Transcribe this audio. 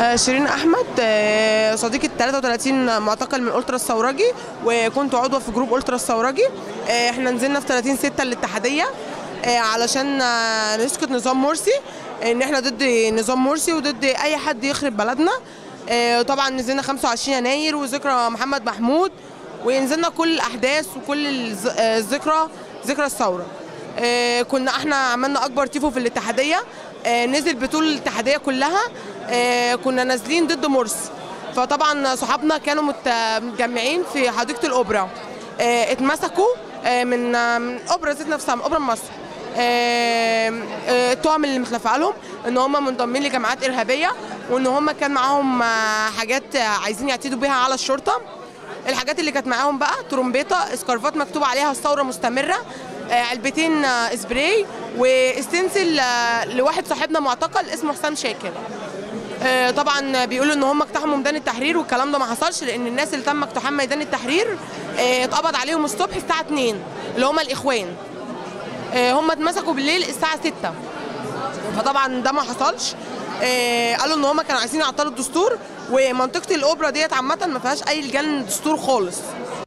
آه، شيرين احمد آه، صديقه 33 معتقل من الترا الثورجي وكنت عضوه في جروب الترا الثورجي آه، احنا نزلنا في 30 6 الاتحاديه آه، علشان آه، نسقط نظام مرسي ان احنا ضد نظام مرسي وضد اي حد يخرب بلدنا آه، طبعا نزلنا 25 يناير وذكرى محمد محمود ونزلنا كل الاحداث وكل الز- آه، الذكرى ذكرى الثوره آه، كنا احنا عملنا اكبر تيفو في الاتحاديه آه، نزل بطول الاتحاديه كلها آه، كنا نازلين ضد مرسي فطبعا صحابنا كانوا مت- متجمعين في حديقه الاوبرا آه، اتمسكوا آه، من آه، من اوبرا ذات نفسها من اوبرا مصر آه، آه، التهم اللي متلفقه لهم ان هم منضمين لجماعات ارهابيه وان هم كان معاهم آه، حاجات آه، عايزين يعتدوا بيها على الشرطه الحاجات اللي كانت معاهم بقى ترومبيطه اسكارفات مكتوب عليها الثوره مستمره آه، علبتين آه، سبراي واستنسل آه، لواحد صاحبنا معتقل اسمه حسام شاكر آه، طبعا بيقولوا ان هم اقتحموا ميدان التحرير والكلام ده ما حصلش لان الناس اللي تم اقتحام ميدان التحرير آه، اتقبض عليهم الصبح الساعه 2 اللي هم الاخوان آه، هم اتمسكوا بالليل الساعه 6 فطبعا ده ما حصلش آه، قالوا ان هم كانوا عايزين يعطلوا الدستور ومنطقه الاوبرا ديت عامه ما فيهاش اي لجان دستور خالص